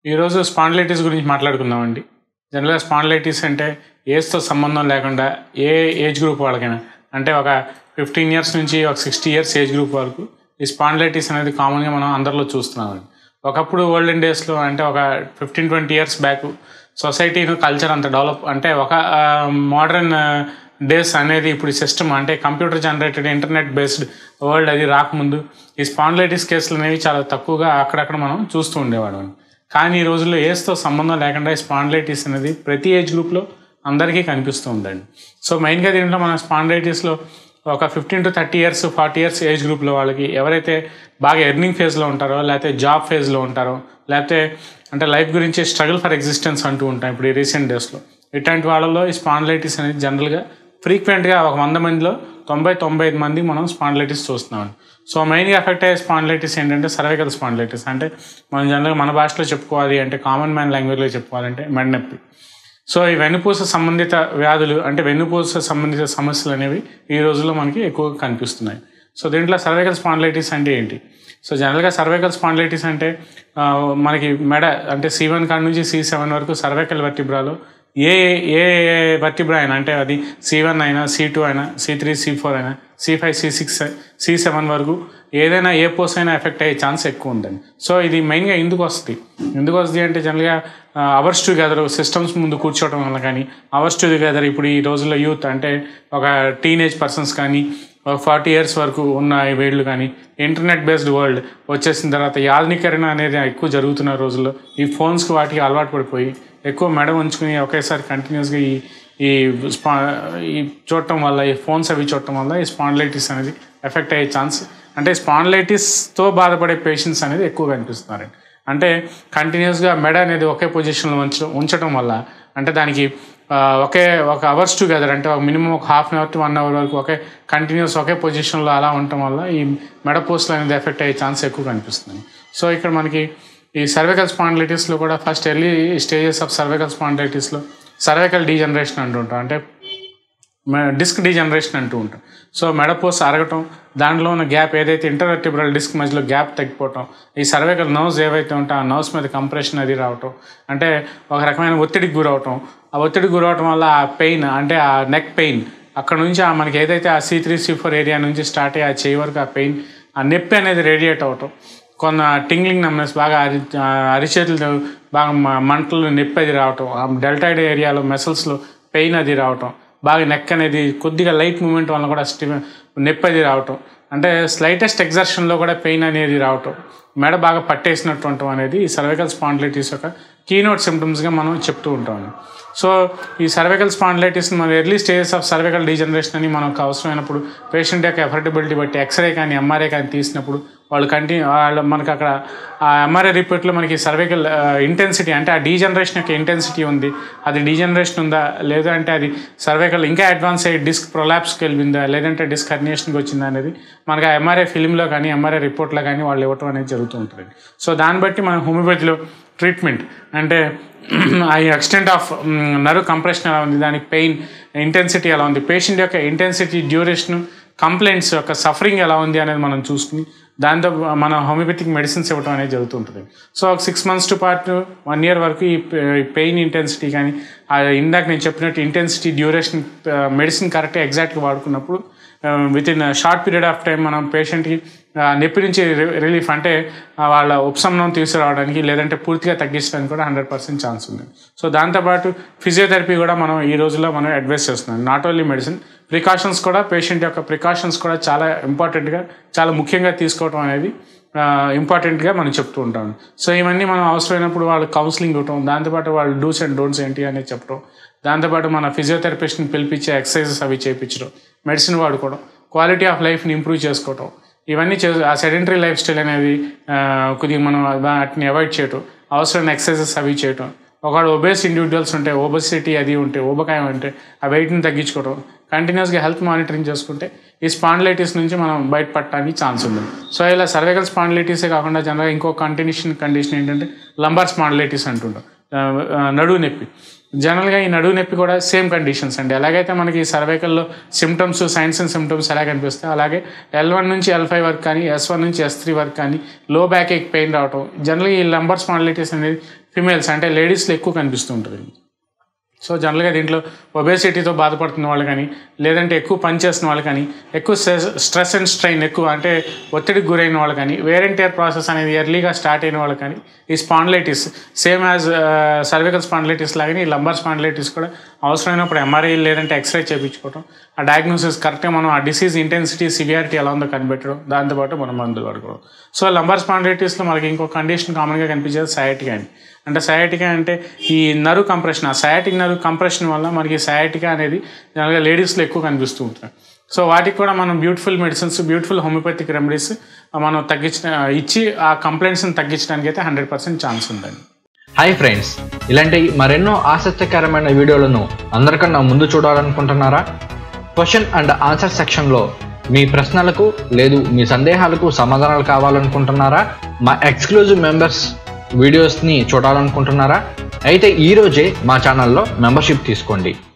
ఈరోజు స్పాండిలైటిస్ గురించి మాట్లాడుకుందామండి జనరల్గా స్పాండిలైటిస్ అంటే ఏజ్తో సంబంధం లేకుండా ఏ ఏజ్ గ్రూప్ వాళ్ళకైనా అంటే ఒక ఫిఫ్టీన్ ఇయర్స్ నుంచి ఒక సిక్స్టీ ఇయర్స్ ఏజ్ గ్రూప్ వరకు ఈ స్పాండిలైటిస్ అనేది కామన్గా మనం అందరిలో చూస్తున్నామండి ఒకప్పుడు ఓల్డెన్ డేస్లో అంటే ఒక fifteen twenty years back society culture అంత డెవలప్ అంటే ఒక మోడర్న్ డేస్ అనేది ఇప్పుడు సిస్టమ్ అంటే computer generated internet based world అది రాకముందు ఈ స్పాండిలైటిస్ కేసులు అనేవి చాలా తక్కువగా అక్కడక్కడ మనం చూస్తూ ఉండేవాళ్ళం కానీ ఈ రోజుల్లో ఏజ్తో సంబంధం లేకుండా ఈ స్పాండిలైటిస్ అనేది ప్రతి ఏజ్ గ్రూప్లో అందరికీ కనిపిస్తూ ఉందండి సో మెయిన్గా దీంట్లో మన స్పాండిలైటిస్లో ఒక fifteen to thirty years forty years age గ్రూప్లో వాళ్ళకి ఎవరైతే బాగా ఎర్నింగ్ ఫేజ్లో ఉంటారో లేకపోతే జాబ్ ఫేజ్లో ఉంటారో లేకపోతే అంటే లైఫ్ గురించి స్ట్రగుల్ ఫర్ ఎగ్జిస్టెన్స్ అంటూ ఉంటాం ఇప్పుడు ఈ రీసెంట్ డేస్లో ఇట్లాంటి వాళ్ళలో ఈ స్పాండిలైటిస్ అనేది జనరల్గా ఫ్రీక్వెంట్గా ఒక వంద మందిలో తొంభై తొంభై ఐదు మంది మనం స్పాండిలైటిస్ చూస్తున్నాం సో మెయిన్గా ఎఫెక్ట్ అయ్యే స్పాండిలైటిస్ ఏంటంటే సర్వైకల్ స్పాండిలైటిస్ అంటే మనం జనరల్గా మన భాషలో చెప్పుకోవాలి అంటే కామన్ మ్యాన్ లాంగ్వేజ్లో చెప్పుకోవాలంటే మెడనొప్పి సో ఈ వెన్నుపూస సంబంధిత వ్యాధులు అంటే వెన్నుపూస సంబంధిత సమస్యలు అనేవి ఈ రోజుల్లో మనకి ఎక్కువగా కనిపిస్తున్నాయి సో దీంట్లో సర్వైకల్ స్పాండిలైటిస్ అంటే ఏంటి సో జనరల్గా సర్వైకల్ స్పాండిలైటిస్ అంటే ఆ, మనకి మెడ అంటే సి వన్ కాడ నుంచి సి సెవెన్ వరకు సర్వైకల్ వర్టిబ్రాలో ఏ ఏ వర్టిబ్రా అయినా అంటే అది సి వన్ అయినా సి టూ అయినా సి త్రీ సి ఫోర్ అయినా C five C six C seven వరకు ఏదైనా ఏ పోస్ట్ అయినా ఎఫెక్ట్ అయ్యే ఛాన్స్ ఎక్కువ ఉందండి సో ఇది మెయిన్గా ఎందుకు వస్తుంది ఎందుకు వస్తుంది అంటే జనరల్గా అవర్స్ టుగెదర్ సిస్టమ్స్ ముందు కూర్చోవడం వల్ల కానీ అవర్స్ టుగెదర్ ఇప్పుడు ఈ రోజుల్లో యూత్ అంటే ఒక టీనేజ్ పర్సన్స్ కానీ ఒక ఫార్టీ ఇయర్స్ వరకు ఉన్న ఈ వీళ్ళు కానీ ఇంటర్నెట్ బేస్డ్ వరల్డ్ వచ్చేసిన తర్వాత యాదనీకరణ అనేది ఎక్కువ జరుగుతున్న రోజుల్లో ఈ ఫోన్స్కి వాటికి అలవాటు పడిపోయి ఎక్కువ మెడ ఉంచుకుని ఒకేసారి కంటిన్యూస్గా ఈ ఈ స్పా ఈ చూడటం వల్ల ఈ ఫోన్స్ అవి చూడటం వల్ల ఈ స్పాండిలైటిస్ అనేది ఎఫెక్ట్ అయ్యే ఛాన్స్ అంటే స్పాండిలైటిస్తో బాధపడే పేషెంట్స్ అనేది ఎక్కువ కనిపిస్తున్నారండి అంటే కంటిన్యూస్గా మెడ అనేది ఒకే పొజిషన్లో ఉంచడం ఉంచడం వల్ల అంటే దానికి ఆ, ఒకే ఒక అవర్స్ టుగెదర్ అంటే ఒక మినిమం ఒక half an hour to one hour వరకు ఒకే కంటిన్యూస్ ఒకే పొజిషన్లో అలా ఉండటం వల్ల ఈ మెడ పోస్టులు అనేది ఎఫెక్ట్ అయ్యే ఛాన్స్ ఎక్కువ కనిపిస్తుంది సో ఇక్కడ మనకి ఈ సర్వైకల్ స్పాండిలైటిస్లో కూడా first early stages of cervical స్పాండిలైటిస్లో సర్వైకల్ డీజనరేషన్ అంటుంటాం అంటే డిస్క్ డీజనరేషన్ అంటూ ఉంటాం సో మెడపోస్ అరగటం దాంట్లో ఉన్న గ్యాప్ ఏదైతే ఇంటర్వర్టిబ్రల్ డిస్క్ మధ్యలో గ్యాప్ తగ్గిపోవటం ఈ సర్వైకల్ నర్వ్స్ ఏవైతే ఉంటాయో ఆ నర్వ్స్ మీద కంప్రెషన్ అది రావటం అంటే ఒక రకమైన ఒత్తిడికి గురవటం ఆ ఒత్తిడికి గురవటం వల్ల ఆ పెయిన్ అంటే ఆ నెక్ పెయిన్ అక్కడ నుంచి ఆ మనకి ఏదైతే ఆ C three C four area నుంచి స్టార్ట్ అయ్యి ఆ చేయి వరకు ఆ పెయిన్ ఆ నొప్పి అనేది రేడియేట్ అవటం కొన్న టింగ్లింగ్ నమ్నెస్ బాగా అరి ఆ అరిచేతులు బాగా మ- మంటలు నొప్పి అది రావటం ఆ డెల్టాయిడ్ ఏరియాలో మెసల్స్లో పెయిన్ అది రావటం బాగా నెక్ అనేది కొద్దిగా లైట్ మూమెంట్ వల్ల కూడా స్టి నొప్పి అది రావటం అంటే స్లైటెస్ట్ ఎగ్జర్షన్లో కూడా పెయిన్ అనేది రావటం మెడ బాగా పట్టేసినట్టు ఉండటం అనేది ఈ సర్వైకల్ స్పాండిలైటిస్ యొక్క కీనోట్ సిమ్టమ్స్గా మనం చెప్తూ ఉంటాం సో ఈ సర్వైకల్ స్పాండిలైటిస్ మన early stages of cervical degeneration అని మనకు అవసరమైనప్పుడు పేషెంట్ యొక్క ఎఫర్టబిలిటీ బట్టి ఎక్స్రే కానీ ఎంఆర్ఐ కానీ తీసినప్పుడు వాళ్ళు కంటిన్యూ వాళ్ళు మనకి అక్కడ ఆ ఎంఆర్ఐ రిపోర్ట్లో మనకి సర్వైకల్ ఇంటెన్సిటీ అంటే ఆ డీజనరేషన్ యొక్క ఇంటెన్సిటీ ఉంది అది డీజనరేషన్ ఉందా లేదా అంటే అది సర్వైకల్ ఇంకా అడ్వాన్స్ అయ్యి డిస్క్ ప్రొలాప్స్కి వెళ్ళిందా లేదంటే డిస్క్ హర్నియేషన్కి వచ్చిందా అనేది మనకి ఆ ఎంఆర్ఐ ఫిలింలో కానీ ఎంఆర్ఐ రిపోర్ట్లో కానీ వాళ్ళు ఇవ్వటం అనేది జరుగుతూ ఉంటుంది సో దాన్ని బట్టి మనం హోమియోపతిలో ట్రీట్మెంట్ అంటే ఆ ఎక్స్టెంట్ ఆఫ్ నర్వ్ కంప్రెషన్ ఎలా ఉంది దానికి పెయిన్ ఇంటెన్సిటీ ఎలా ఉంది పేషెంట్ యొక్క ఇంటెన్సిటీ డ్యూరేషన్ కంప్లైంట్స్ యొక్క సఫరింగ్ ఎలా ఉంది అనేది మనం చూసుకుని దాంతో మన హోమియోపతిక్ మెడిసిన్స్ ఇవ్వడం అనేది జరుగుతుంటుంది సో ఒక సిక్స్ మంత్స్ టు పాటు వన్ ఇయర్ వరకు ఈ పెయిన్ ఇంటెన్సిటీ కానీ ఆ ఇందాక నేను చెప్పినట్టు ఇంటెన్సిటీ డ్యూరేషన్ మెడిసిన్ కరెక్ట్గా ఎగ్జాక్ట్గా వాడుకున్నప్పుడు within short period of time మనం పేషెంట్కి నొప్పి నుంచి రిలీఫ్ అంటే ఆ, వాళ్ళ ఉపశమనం తీసుకురావడానికి లేదంటే పూర్తిగా తగ్గించడానికి కూడా హండ్రెడ్ పర్సెంట్ ఛాన్స్ ఉంది సో దాంతోపాటు ఫిజియోథెరపీ కూడా మనం ఈ రోజుల్లో మనం అడ్వైస్ చేస్తున్నాం నాట్ ఓన్లీ మెడిసిన్ ప్రికాషన్స్ కూడా పేషెంట్ యొక్క ప్రికాషన్స్ కూడా చాలా ఇంపార్టెంట్గా చాలా ముఖ్యంగా తీసుకోవడం అనేది ఇంపార్టెంట్గా మనం చెప్తూ ఉంటాం సో ఇవన్నీ మనం అవసరమైనప్పుడు వాళ్ళు కౌన్సిలింగ్ ఇవ్వటం దాంతోపాటు వాళ్ళు డూస్ అండ్ డోంట్స్ ఏంటి అనేది చెప్పడం దాంతోపాటు మన ఫిజియోథెరపిస్ట్ని పిలిపించే ఎక్సర్సైజెస్ అవి చేయించడం మెడిసిన్ వాడుకోవడం క్వాలిటీ ఆఫ్ లైఫ్ని ఇంప్రూవ్ చేసుకోవటం ఇవన్నీ చే ఆ సెడెంటరీ లైఫ్ స్టైల్ అనేది ఆ, కొద్దిగా మనం వాటిని అవాయిడ్ చేయటం అవసరమైన ఎక్సర్సైజెస్ అవి చేయటం ఒకవేళ ఒబేస్ ఇండివిజువల్స్ ఉంటే ఓబసిటీ అది ఉంటే ఊబకాయం ఉంటే ఆ వెయిట్ని తగ్గించుకోవడం కంటిన్యూస్గా హెల్త్ మానిటరింగ్ చేసుకుంటే ఈ స్పాండిలైటిస్ నుంచి మనం బయటపడటానికి ఛాన్స్ ఉంది సో ఇలా సర్వైకల్ స్పాండిలైటిసే కాకుండా జనరల్గా ఇంకో కంటిన్యూషన్ కండిషన్ ఏంటంటే లంబార్ స్పాండిలైటిస్ అంటుంటాం ఆ, ఆ, నడువు నొప్పి జనరల్గా ఈ నడువు నొప్పి కూడా సేమ్ కండిషన్స్ అండి ఎలాగైతే మనకి సర్వైకల్లో సిమ్టమ్స్ సైన్స్ అండ్ సిమ్టమ్స్ ఎలా కనిపిస్తాయి అలాగే ఎల్ వన్ నుంచి ఎల్ ఫైవ్ వరకు కానీ ఎస్ వన్ నుంచి ఎస్ త్రీ వరకు కానీ లో బ్యాక్ ఎక్ పెయిన్ రావటం జనరల్గా ఈ లంబర్ స్పాండిలైటిస్ అనేది ఫిమేల్స్ అంటే లేడీస్లో ఎక్కువ కనిపిస్తూ ఉంటుంది సో జనరల్గా దీంట్లో ఒబేసిటీతో బాధపడుతున్న వాళ్ళు కానీ లేదంటే ఎక్కువ పని చేస్తున్న వాళ్ళు కానీ ఎక్కువ స్ట్రెస్ స్ట్రెస్ అండ్ స్ట్రెయిన్ ఎక్కువ అంటే ఒత్తిడికి గురైన వాళ్ళు కానీ వేర్ అండ్ టేర్ ప్రాసెస్ అనేది ఎర్లీగా స్టార్ట్ అయిన వాళ్ళు కానీ ఈ spondylitis same as cervical spondylitis లాగానే ఈ లంబర్ స్పాండిలైటిస్ కూడా అవసరమైనప్పుడు ఎంఆర్ఐ లేదంటే ఎక్స్రే చేయించుకోవడం ఆ డయాగ్నోసిస్ కరెక్ట్గా మనం ఆ డిసీజ్ ఇంటెన్సిటీ సివియారిటీ ఎలా ఉందో కనిపెట్టడం దాంతోపాటు మనం మందులు పడుకోవడం సో లంబర్ స్పాండిలైటిస్లో మనకి ఇంకో కండిషన్ కామన్గా కనిపించేది సయాటికా అని అంటే సయాటికా అంటే ఈ నరు కంప్రెషన్ ఆ సయాటిక్ నరు కంప్రెషన్ వల్ల మనకి సయాటికా అనేది జనరల్గా లేడీస్లో ఎక్కువ కనిపిస్తూ ఉంటుంది సో వాటికి కూడా మనం beautiful medicines beautiful homeopathic remedies మనం తగ్గించిన ఇచ్చి ఆ కంప్లైంట్స్ని తగ్గించడానికి అయితే హండ్రెడ్ పర్సెంట్ ఛాన్స్ ఉందండి హాయ్ ఫ్రెండ్స్ ఇలాంటి మరెన్నో ఆసక్తికరమైన వీడియోలను అందరికన్నా ముందు చూడాలనుకుంటున్నారా క్వశ్చన్ అండ్ ఆన్సర్ సెక్షన్లో మీ ప్రశ్నలకు లేదు మీ సందేహాలకు సమాధానాలు కావాలనుకుంటున్నారా మా ఎక్స్క్లూజివ్ మెంబర్స్ వీడియోస్ని చూడాలనుకుంటున్నారా అయితే ఈరోజే మా ఛానల్లో మెంబర్షిప్ తీసుకోండి